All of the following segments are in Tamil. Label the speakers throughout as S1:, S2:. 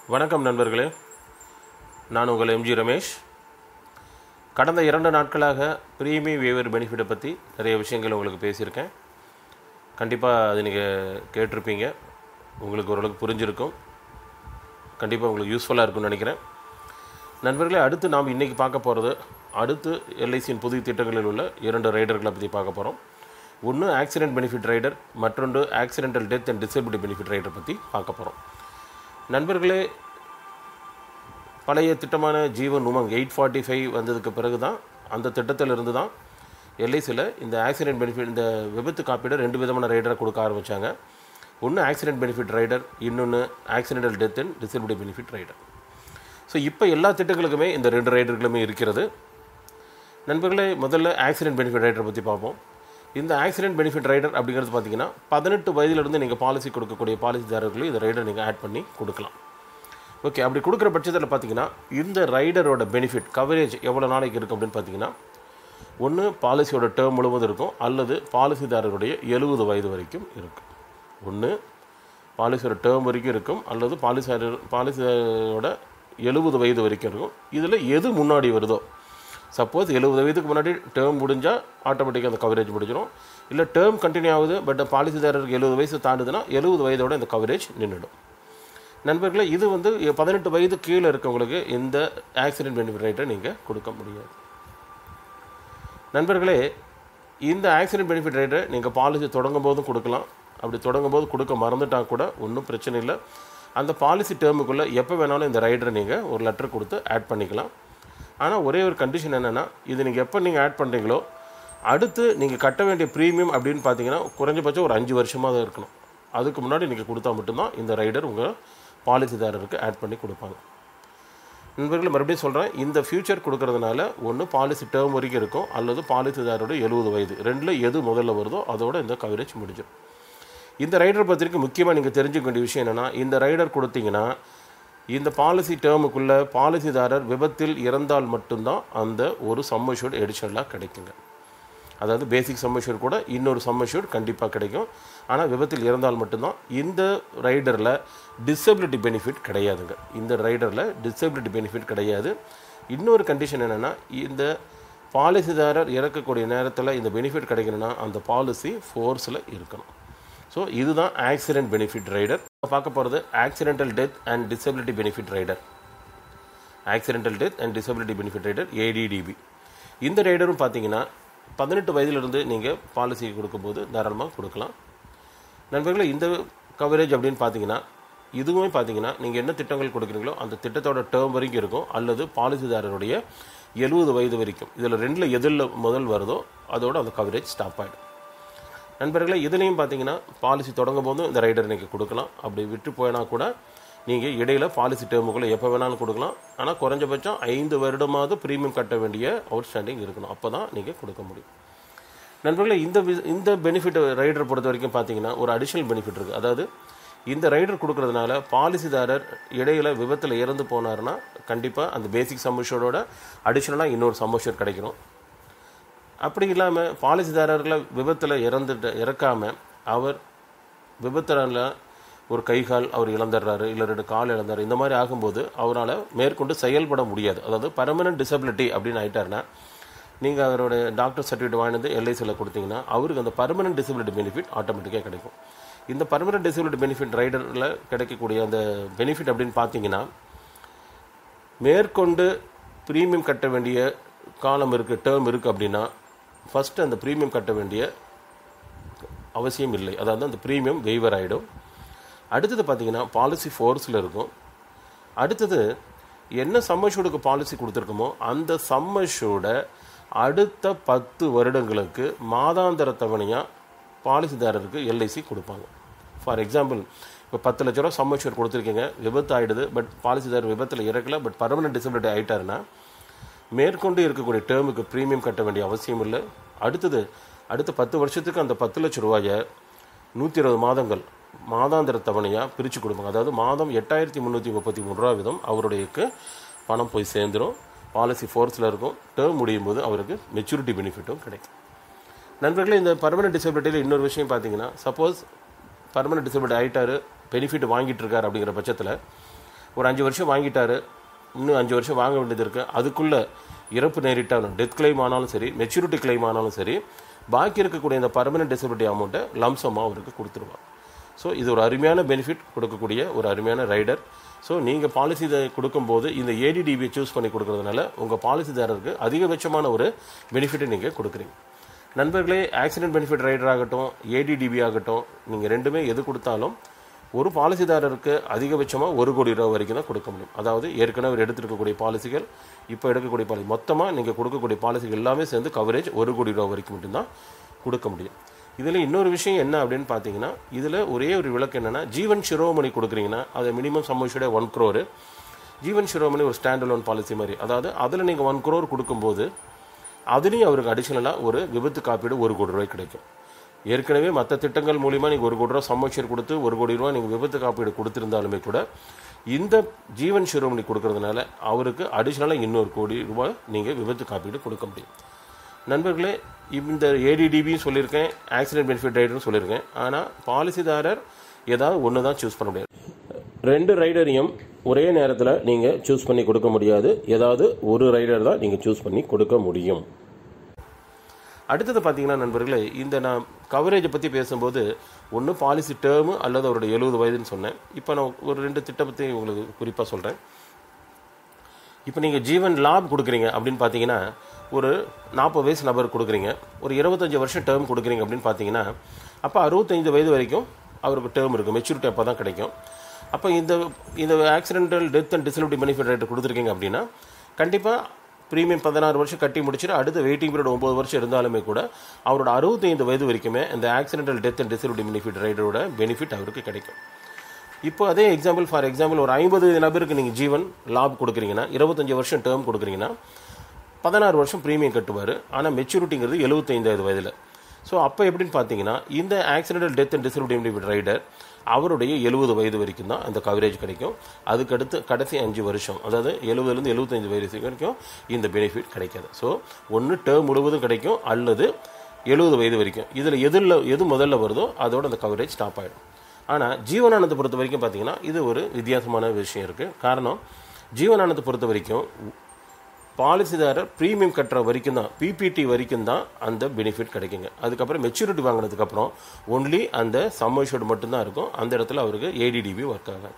S1: வணக்கம் நண்பர்களே நான் உங்கள் எம்ஜி ரமேஷ் கடந்த இரண்டு நாட்களாக ப்ரீமி வேவர் பெனிஃபிட்டை பற்றி நிறைய விஷயங்கள் உங்களுக்கு பேசியிருக்கேன் கண்டிப்பாக அது நீங்கள் கேட்டிருப்பீங்க உங்களுக்கு ஓரளவுக்கு புரிஞ்சிருக்கும் கண்டிப்பாக உங்களுக்கு யூஸ்ஃபுல்லாக இருக்கும்னு நினைக்கிறேன் நண்பர்களே அடுத்து நாம் இன்றைக்கி பார்க்க போகிறது அடுத்து எல்ஐசியின் புதிய திட்டங்களில் உள்ள இரண்டு ரைடர்களை பற்றி பார்க்க போகிறோம் ஒன்று ஆக்சிடென்ட் பெனிஃபிட் ரைடர் மற்றொன்று accidental death and disability benefit rider பற்றி பார்க்க போகிறோம் நண்பர்களே பழைய திட்டமான Jeevan Umang eight forty five வந்ததுக்கு பிறகு தான் அந்த திட்டத்திலிருந்து தான் எல்ஐசியில் இந்த ஆக்சிடென்ட் பெனிஃபிட் இந்த விபத்து காப்பீடு ரெண்டு விதமான ரைடரை கொடுக்க ஆரம்பித்தாங்க ஒன்று ஆக்சிடென்ட் பெனிஃபிட் ரைடர் இன்னொன்று accidental death and disability benefit rider so இப்போ எல்லா திட்டங்களுக்குமே இந்த ரெண்டு ரைடர்களுமே இருக்கிறது நண்பர்களே முதல்ல ஆக்சிடென்ட் பெனிஃபிட் ரைடரை பற்றி பார்ப்போம் இந்த ஆக்சிடென்ட் பெனிஃபிட் ரைடர் அப்படிங்கிறது பார்த்தீங்கன்னா பதினெட்டு வயதிலிருந்து நீங்கள் பாலிசி கொடுக்கக்கூடிய பாலிசிதாரர்களும் இந்த ரைடர் நீங்கள் ஆட் பண்ணி கொடுக்கலாம் ஓகே அப்படி கொடுக்குற பட்சத்தில் பார்த்தீங்கன்னா இந்த ரைடரோட பெனிஃபிட் கவரேஜ் எவ்வளோ நாளைக்கு இருக்கும் அப்படின்னு பார்த்தீங்கன்னா ஒன்று பாலிசியோட டேர்ம் முழுவதும் இருக்கும் அல்லது பாலிசிதாரருடைய எழுபது வயது வரைக்கும் இருக்கும் ஒன்று பாலிசியோட டேர்ம் வரைக்கும் இருக்கும் அல்லது பாலிசியாரர் பாலிசியோட எழுபது வயது வரைக்கும் இருக்கும் இதில் எது முன்னாடி வருதோ சப்போஸ் எழுபது வயதுக்கு முன்னாடி டேர்ம் முடிஞ்சால் ஆட்டோமேட்டிக்காக அந்த கவரேஜ் முடிஞ்சிடும் இல்லை டேர்ம் கண்டினியூ ஆகுது பட் பாலிசிதாரருக்கு எழுபது வயசு தாண்டுதுன்னா எழுபது வயதோட இந்த கவரேஜ் நின்றுடும் நண்பர்களே இது வந்து பதினெட்டு வயது கீழே இருக்கவங்களுக்கு இந்த ஆக்சிடென்ட் பெனிஃபிட் ரேட்டை நீங்கள் கொடுக்க முடியாது நண்பர்களே இந்த ஆக்சிடென்ட் பெனிஃபிட் ரேட்டை நீங்கள் பாலிசி தொடங்கும் போதும் கொடுக்கலாம் அப்படி தொடங்கும் போது கொடுக்க மறந்துட்டா கூட ஒன்றும் பிரச்சனை இல்லை அந்த பாலிசி டேர்முக்குள்ளே எப்போ வேணாலும் இந்த ரைடரை நீங்கள் ஒரு லெட்டர் கொடுத்து ஆட் பண்ணிக்கலாம் ஆனால் ஒரே ஒரு கண்டிஷன் என்னென்னா இது நீங்கள் எப்போ நீங்கள் ஆட் பண்ணுறீங்களோ அடுத்து நீங்கள் கட்ட வேண்டிய ப்ரீமியம் அப்படின்னு பார்த்தீங்கன்னா குறைஞ்சபட்சம் ஒரு அஞ்சு வருஷமாக தான் இருக்கணும் அதுக்கு முன்னாடி நீங்கள் கொடுத்தா மட்டும்தான் இந்த ரைடர் உங்கள் பாலிசிதாரருக்கு ஆட் பண்ணி கொடுப்பாங்க நண்பர்கள் மறுபடியும் சொல்கிறேன் இந்த ஃபியூச்சர் கொடுக்கறதுனால ஒன்று பாலிசி டேர்ம் வரைக்கும் இருக்கும் அல்லது பாலிசிதாரோட எழுபது வயது ரெண்டில் எது முதல்ல வருதோ அதோட இந்த கவரேஜ் முடிஞ்சிடும் இந்த ரைடர் பத்திரிக்கை முக்கியமாக நீங்கள் தெரிஞ்சுக்க வேண்டிய விஷயம் என்னென்னா இந்த ரைடர் கொடுத்தீங்கன்னா இந்த பாலிசி டேர்முக்குள்ளே பாலிசிதாரர் விபத்தில் இறந்தால் மட்டும்தான் அந்த ஒரு சம்மஷூட் எடிஷனலாக கிடைக்குங்க அதாவது பேசிக் சம்மஷூட் கூட இன்னொரு சம்மஷூட் கண்டிப்பாக கிடைக்கும் ஆனால் விபத்தில் இறந்தால் மட்டும்தான் இந்த ரைடரில் டிசபிலிட்டி பெனிஃபிட் கிடையாதுங்க இந்த ரைடரில் டிசபிலிட்டி பெனிஃபிட் கிடையாது இன்னொரு கண்டிஷன் என்னென்னா இந்த பாலிசிதாரர் இறக்கக்கூடிய நேரத்தில் இந்த பெனிஃபிட் கிடைக்கணும்னா அந்த பாலிசி ஃபோர்ஸில் இருக்கணும் ஸோ இதுதான் ஆக்சிடென்ட் பெனிஃபிட் ரைடர் பார்க்க போகிறது accidental death and disability benefit rider accidental death and disability benefit rider ADDB இந்த ரைடரும் பார்த்தீங்கன்னா பதினெட்டு வயதிலிருந்து நீங்கள் பாலிசி கொடுக்கும்போது தாராளமாக கொடுக்கலாம் நண்பர்களே இந்த கவரேஜ் அப்படின்னு பார்த்தீங்கன்னா இதுவுமே பார்த்தீங்கன்னா நீங்கள் என்ன திட்டங்கள் கொடுக்குறீங்களோ அந்த திட்டத்தோட டேர்ம் வரைக்கும் இருக்கும் அல்லது பாலிசிதாரருடைய எழுபது வயது வரைக்கும் இதில் ரெண்டில் எதில் முதல் வருதோ அதோட அந்த கவரேஜ் ஸ்டாப் ஆகிடும் நண்பர்களே இதுலேயும் பார்த்தீங்கன்னா பாலிசி தொடங்கும் போதும் இந்த ரைடர் நீங்கள் கொடுக்கலாம் அப்படி விட்டு போயினா கூட நீங்கள் இடையில பாலிசி டேர்முக்குள்ளே எப்போ வேணாலும் கொடுக்கலாம் ஆனால் குறைஞ்சபட்சம் ஐந்து வருடமாவது ப்ரீமியம் கட்ட வேண்டிய அவுட்ஸ்டாண்டிங் இருக்கணும் அப்போ தான் நீங்கள் கொடுக்க முடியும் நண்பர்களே இந்த வி- இந்த பெனிஃபிட் ரைடர் பொறுத்த வரைக்கும் பார்த்தீங்கன்னா ஒரு அடிஷ்னல் பெனிஃபிட் இருக்குது அதாவது இந்த ரைடர் கொடுக்கறதுனால பாலிசிதாரர் இடையில விபத்தில் இறந்து போனாருன்னா கண்டிப்பாக அந்த பேசிக் சம்மஷோட அடிஷ்னலாக இன்னொரு சம்மஷர் கிடைக்கணும் அப்படி இல்லாமல் பாலிசிதாரர்களை விபத்தில் இறந்துட்டு இறக்காமல் அவர் விபத்தில் ஒரு கை கால் அவர் இழந்துடுறாரு இல்லை ரெண்டு கால் இழந்தாரு இந்த மாதிரி ஆகும்போது அவரால் மேற்கொண்டு செயல்பட முடியாது அதாவது பர்மனன்ட் டிசபிலிட்டி அப்படின்னு ஆயிட்டாருன்னா நீங்கள் அவரோட டாக்டர் சர்டிஃபிகேட் வாங்கினது எல்ஐசியில் கொடுத்தீங்கன்னா அவருக்கு அந்த பர்மனன்ட் டிசபிலிட்டி பெனிஃபிட் ஆட்டோமேட்டிக்காக கிடைக்கும் இந்த பர்மனன்ட் டிசபிலிட்டி பெனிஃபிட் ரைடரில் கிடைக்கக்கூடிய அந்த பெனிஃபிட் அப்படின்னு பார்த்தீங்கன்னா மேற்கொண்டு ப்ரீமியம் கட்ட வேண்டிய காலம் இருக்குது டேர்ம் இருக்குது அப்படின்னா ஃபஸ்ட்டு அந்த ப்ரீமியம் கட்ட வேண்டிய அவசியம் இல்லை அதாவது அந்த ப்ரீமியம் வெய்வர் ஆகிடும் அடுத்தது பார்த்தீங்கன்னா பாலிசி ஃபோர்ஸில் இருக்கும் அடுத்தது என்ன சம்மஷூடுக்கு பாலிசி கொடுத்துருக்கோமோ அந்த சம்மஷூட அடுத்த பத்து வருடங்களுக்கு மாதாந்திர தவணையாக பாலிசிதாரருக்கு எல்ஐசி கொடுப்பாங்க ஃபார் எக்ஸாம்பிள் இப்போ பத்து லட்ச ரூபா சம்மஷூர் கொடுத்துருக்கீங்க விபத்து ஆகிடுது பட் பாலிசிதாரர் விபத்தில் இறக்கல பட் பர்மனன்ட் டிசபிலிட்டி ஆகிட்டாருன்னா மேற்கொண்டு இருக்கக்கூடிய டேர்முக்கு ப்ரீமியம் கட்ட வேண்டிய அவசியம் இல்லை அடுத்தது அடுத்த பத்து வருஷத்துக்கு அந்த பத்து லட்ச ரூபாயை நூற்றி இருபது மாதங்கள் மாதாந்திர தவணையாக பிரித்து கொடுப்பாங்க அதாவது மாதம் எட்டாயிரத்தி முந்நூற்றி முப்பத்தி மூணு ரூபா வீதம் அவருடையக்கு பணம் போய் சேர்ந்துடும் பாலிசி ஃபோர்ஸில் இருக்கும் டேர்ம் முடியும் போது அவருக்கு மெச்சூரிட்டி பெனிஃபிட்டும் கிடைக்கும் நண்பர்களே இந்த பர்மனெண்ட் டிசபிலிட்டியில் இன்னொரு விஷயம் பார்த்தீங்கன்னா சப்போஸ் பர்மனெண்ட் டிசபிலிட்டி ஆகிட்டாரு பெனிஃபிட் வாங்கிட்டு இருக்காரு அப்படிங்கிற பட்சத்தில் ஒரு அஞ்சு வருஷம் வாங்கிட்டாரு இன்னும் அஞ்சு வருஷம் வாங்க வேண்டியது இருக்குது அதுக்குள்ளே இறப்பு நேரிட்டாலும் டெத் கிளைம் ஆனாலும் சரி மெச்சூரிட்டி கிளைம் ஆனாலும் சரி பாக்கி இருக்கக்கூடிய இந்த பர்மனெண்ட் டிசபிலிட்டி அமௌண்ட்டை லம்சமாக அவருக்கு கொடுத்துருவாங்க ஸோ இது ஒரு அருமையான பெனிஃபிட் கொடுக்கக்கூடிய ஒரு அருமையான ரைடர் ஸோ நீங்கள் பாலிசி கொடுக்கும்போது இந்த ஏடிடிபியை சூஸ் பண்ணி கொடுக்கறதுனால உங்கள் பாலிசிதாரருக்கு அதிகபட்சமான ஒரு பெனிஃபிட்டை நீங்கள் கொடுக்குறீங்க நண்பர்களே ஆக்சிடென்ட் பெனிஃபிட் ரைடர் ஆகட்டும் ஏடிடிபி ஆகட்டும் நீங்கள் ரெண்டுமே எது கொடுத்தாலும் ஒரு பாலிசிதாரருக்கு அதிகபட்சமாக ஒரு கோடி ரூபா வரைக்கும் தான் கொடுக்க முடியும் அதாவது ஏற்கனவே அவர் எடுத்திருக்கக்கூடிய பாலிசிகள் இப்போ எடுக்கக்கூடிய பாலிசி மொத்தமாக நீங்கள் கொடுக்கக்கூடிய பாலிசிகள் எல்லாமே சேர்ந்து கவரேஜ் ஒரு கோடி ரூபா வரைக்கும் மட்டும்தான் கொடுக்க முடியும் இதில் இன்னொரு விஷயம் என்ன அப்படின்னு பார்த்தீங்கன்னா இதில் ஒரே ஒரு விளக்கு என்னென்னா ஜீவன் சிரோமணி கொடுக்குறீங்கன்னா அது மினிமம் சம்மோஷோட ஒன் க்ரோரு ஜீவன் சிரோமணி ஒரு ஸ்டாண்ட் லோன் பாலிசி மாதிரி அதாவது அதில் நீங்கள் ஒன் க்ரோர் கொடுக்கும்போது அதுலேயும் அவருக்கு அடிஷ்னலாக ஒரு விபத்து காப்பீடு ஒரு கோடி ரூபாய் கிடைக்கும் ஏற்கனவே மற்ற திட்டங்கள் மூலிமா நீங்கள் ஒரு கோடி ரூபா சம்மோஷர் கொடுத்து ஒரு கோடி ரூபா நீங்கள் விபத்து காப்பீடு கொடுத்துருந்தாலுமே கூட இந்த ஜீவன் சிரோமணி கொடுக்கறதுனால அவருக்கு அடிஷ்னலாக இன்னொரு கோடி ரூபாய் நீங்கள் விபத்து காப்பீடு கொடுக்க முடியும் நண்பர்களே இந்த ஏடிடிபியும் சொல்லியிருக்கேன் ஆக்சிடென்ட் பெனிஃபிட் ரைடரும் சொல்லியிருக்கேன் ஆனால் பாலிசிதாரர் ஏதாவது ஒன்று தான் சூஸ் பண்ண முடியாது ரெண்டு ரைடரையும் ஒரே நேரத்தில் நீங்கள் சூஸ் பண்ணி கொடுக்க முடியாது ஏதாவது ஒரு ரைடர் தான் நீங்கள் சூஸ் பண்ணி கொடுக்க முடியும் அடுத்தது பார்த்தீங்கன்னா நண்பர்களே இந்த நான் கவரேஜை பற்றி பேசும்போது ஒன்று பாலிசி டேர்மு அல்லது அவருடைய எழுபது வயதுன்னு சொன்னேன் இப்போ நான் ஒரு ரெண்டு திட்டம் பற்றி உங்களுக்கு குறிப்பாக சொல்கிறேன் இப்போ நீங்கள் ஜீவன் லாப் கொடுக்குறீங்க அப்படின்னு பார்த்தீங்கன்னா ஒரு நாற்பது வயசு நபர் கொடுக்குறீங்க ஒரு இருபத்தஞ்சி வருஷம் டேர்ம் கொடுக்குறீங்க அப்படின்னு பார்த்தீங்கன்னா அப்போ அறுபத்தைந்து வயது வரைக்கும் அவருக்கு டேர்ம் இருக்குது மெச்சூரிட்டி அப்போ தான் கிடைக்கும் அப்போ இந்த இந்த accidental death and disability benefit rate கொடுத்துருக்கீங்க அப்படின்னா கண்டிப்பாக ப்ரீமியம் பதினாறு வருஷம் கட்டி முடிச்சுட்டு அடுத்த வெயிட்டிங் பீரியட் ஒம்பது வருஷம் இருந்தாலுமே கூட அவரோட அறுபத்தைந்து வயது வரைக்குமே இந்த accidental death and disability benefit ரைடரோட பெனிஃபிட் அவருக்கு கிடைக்கும் இப்போ அதே எக்ஸாம்பிள் ஃபார் எக்ஸாம்பிள் ஒரு ஐம்பது நபருக்கு நீங்கள் ஜீவன் லாப் கொடுக்குறீங்கன்னா இருபத்தஞ்சி வருஷம் டேர்ம் கொடுக்குறீங்கன்னா பதினாறு வருஷம் ப்ரீமியம் கட்டுவார் ஆனால் மெச்சூரிட்டிங்கிறது எழுபத்தைந்தாவது வயதில் ஸோ அப்போ எப்படின்னு பார்த்தீங்கன்னா இந்த accidental death and disability benefit rider அவருடைய எழுபது வயது வரைக்கும் தான் அந்த கவரேஜ் கிடைக்கும் அதுக்கடுத்து கடைசி அஞ்சு வருஷம் அதாவது எழுபதுலேருந்து எழுபத்தஞ்சு வயது வரைக்கும் இந்த பெனிஃபிட் கிடைக்காது ஸோ ஒன்று டேர்ம் முழுவதும் கிடைக்கும் அல்லது எழுபது வயது வரைக்கும் இதில் எதில் எது முதல்ல வருதோ அதோட அந்த கவரேஜ் ஸ்டாப் ஆகிடும் ஆனால் ஜீவனானத்தை பொறுத்த வரைக்கும் பார்த்தீங்கன்னா இது ஒரு வித்தியாசமான விஷயம் இருக்குது காரணம் ஜீவனானத்தை பொறுத்த வரைக்கும் பாலிசிதாரர் ப்ரீமியம் கட்டுற வரைக்கும் தான் பிபிடி வரைக்கும் தான் அந்த பெனிஃபிட் கிடைக்குங்க அதுக்கப்புறம் மெச்சூரிட்டி வாங்கினதுக்கப்புறம் ஒன்லி அந்த சம்மர்ஷோடு மட்டும்தான் இருக்கும் அந்த இடத்துல அவருக்கு ஏடிடிபி ஒர்க் ஆகும்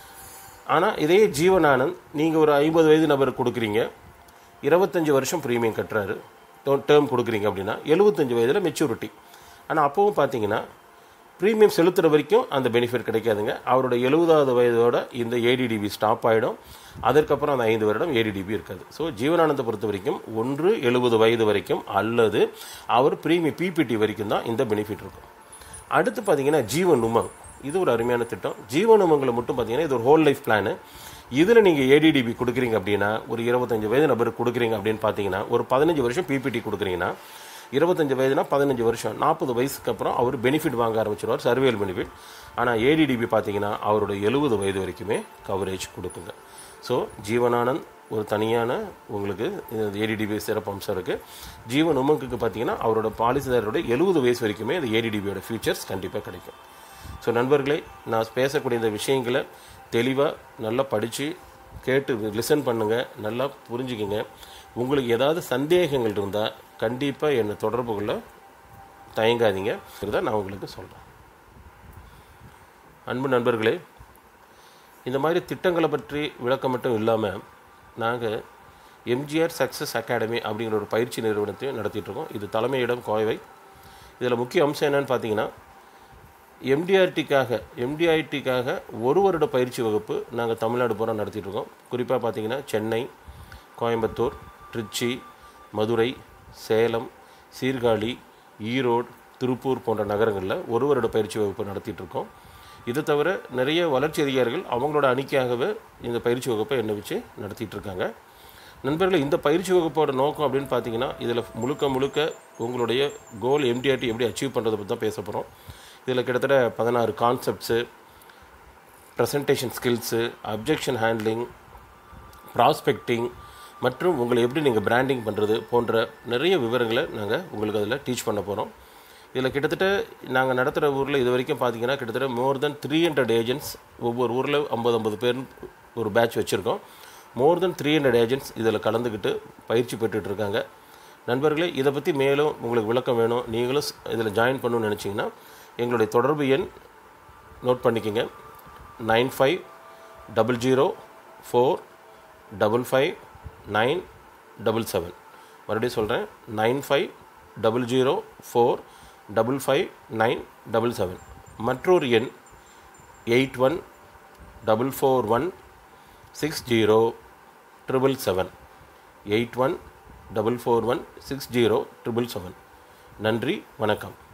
S1: ஆனால் இதே ஜீவனானந்த் நீங்கள் ஒரு ஐம்பது வயது நபருக்கு கொடுக்குறீங்க இருபத்தஞ்சி வருஷம் ப்ரீமியம் கட்டுறாரு டேர்ம் கொடுக்குறீங்க அப்படின்னா எழுபத்தஞ்சு வயதில் மெச்சூரிட்டி ஆனால் அப்போவும் பார்த்தீங்கன்னா ப்ரீமியம் செலுத்துகிற வரைக்கும் அந்த பெனிஃபிட் கிடைக்காதுங்க அவரோட எழுபதாவது வயதோட இந்த ஏடிடிபி ஸ்டாப் ஆகிடும் அதற்கப்புறம் அந்த ஐந்து வருடம் ஏடிடிபி இருக்காது ஸோ ஜீவனானந்த பொறுத்த வரைக்கும் ஒன்று எழுபது வயது வரைக்கும் அல்லது அவர் ப்ரீமியம் பிபிடி வரைக்கும் தான் இந்த பெனிஃபிட் இருக்கும் அடுத்து பார்த்தீங்கன்னா ஜீவன் உமங் இது ஒரு அருமையான திட்டம் ஜீவன் உமங்களை மட்டும் பார்த்தீங்கன்னா இது ஒரு ஹோல் லைஃப் பிளானு இதில் நீங்கள் ஏடிடிபி கொடுக்குறீங்க அப்படின்னா ஒரு இருபத்தஞ்சு வயது நபருக்கு கொடுக்குறீங்க அப்படின்னு பார்த்தீங்கன்னா ஒரு பதினஞ்சு வருஷம் பிபிடி கொடுக்குறீங்கன்னா இருபத்தஞ்சு வயதுனா பதினஞ்சு வருஷம் நாற்பது வயசுக்கு அப்புறம் அவர் பெனிஃபிட் வாங்க ஆரம்பிச்சிருவார் சர்வேல் பெனிஃபிட் ஆனால் ஏடிடிபி பார்த்தீங்கன்னா அவரோட எழுபது வயது வரைக்குமே கவரேஜ் கொடுக்குங்க ஸோ ஜீவனானந்த் ஒரு தனியான உங்களுக்கு ஏடிடிபி சிறப்பு அம்சம் இருக்குது ஜீவன் உமங்குக்கு பார்த்தீங்கன்னா அவரோட பாலிசிதாரோட எழுபது வயசு வரைக்குமே அந்த ஏடிடிபியோட ஃபீச்சர்ஸ் கண்டிப்பாக கிடைக்கும் ஸோ நண்பர்களே நான் பேசக்கூடிய இந்த விஷயங்களை தெளிவாக நல்லா படித்து கேட்டு லிசன் பண்ணுங்கள் நல்லா புரிஞ்சுக்கிங்க உங்களுக்கு ஏதாவது சந்தேகங்கள் இருந்தால் கண்டிப்பாக என்னை தொடர்பு கொள்ள தயங்காதீங்க இதுதான் நான் உங்களுக்கு சொல்கிறேன் அன்பு நண்பர்களே இந்த மாதிரி திட்டங்களை பற்றி விளக்கம் மட்டும் இல்லாமல் நாங்கள் எம்ஜிஆர் சக்ஸஸ் அகாடமி அப்படிங்கிற ஒரு பயிற்சி நிறுவனத்தையும் நடத்திட்டுருக்கோம் இது தலைமையிடம் கோவை இதில் முக்கிய அம்சம் என்னன்னு பார்த்தீங்கன்னா எம்டிஆர்டிக்காக எம்டிஐடிக்காக ஒரு வருட பயிற்சி வகுப்பு நாங்கள் தமிழ்நாடு பூரா நடத்திட்டுருக்கோம் குறிப்பாக பார்த்தீங்கன்னா சென்னை கோயம்புத்தூர் திருச்சி மதுரை சேலம் சீர்காழி ஈரோடு திருப்பூர் போன்ற நகரங்களில் ஒரு வருட பயிற்சி வகுப்பு நடத்திட்டுருக்கோம் இது தவிர நிறைய வளர்ச்சி அதிகாரிகள் அவங்களோட அணிக்காகவே இந்த பயிற்சி வகுப்பை என்ன வச்சு நடத்திட்டு இருக்காங்க நண்பர்களே இந்த பயிற்சி வகுப்போட நோக்கம் அப்படின்னு பார்த்தீங்கன்னா இதில் முழுக்க முழுக்க உங்களுடைய கோல் எம்டிஆர்டி எப்படி அச்சீவ் பண்ணுறதை பற்றி தான் பேச போகிறோம் இதில் கிட்டத்தட்ட பதினாறு concepts presentation skills objection handling prospecting மற்றும் உங்களை எப்படி நீங்கள் பிராண்டிங் பண்ணுறது போன்ற நிறைய விவரங்களை நாங்கள் உங்களுக்கு அதில் டீச் பண்ண போகிறோம் இதில் கிட்டத்தட்ட நாங்கள் நடத்துகிற ஊரில் இது வரைக்கும் பார்த்தீங்கன்னா கிட்டத்தட்ட more than three hundred agents ஒவ்வொரு ஊரில் ஐம்பது ஐம்பது பேர் ஒரு பேட்ச் வச்சுருக்கோம் more than three hundred agents இதில் கலந்துக்கிட்டு பயிற்சி பெற்றுட்டு இருக்காங்க நண்பர்களே இதை பற்றி மேலும் உங்களுக்கு விளக்கம் வேணும் நீங்களும் இதில் ஜாயின் பண்ணணும்னு நினச்சிங்கன்னா எங்களுடைய தொடர்பு எண் நோட் பண்ணிக்கோங்க nine five double zero four double five nine double seven மறுபடியும் சொல்கிறேன் nine five double zero four double five nine double seven மற்றொரு எண் eight one double four one six zero triple seven eight one double four one six zero triple seven நன்றி வணக்கம்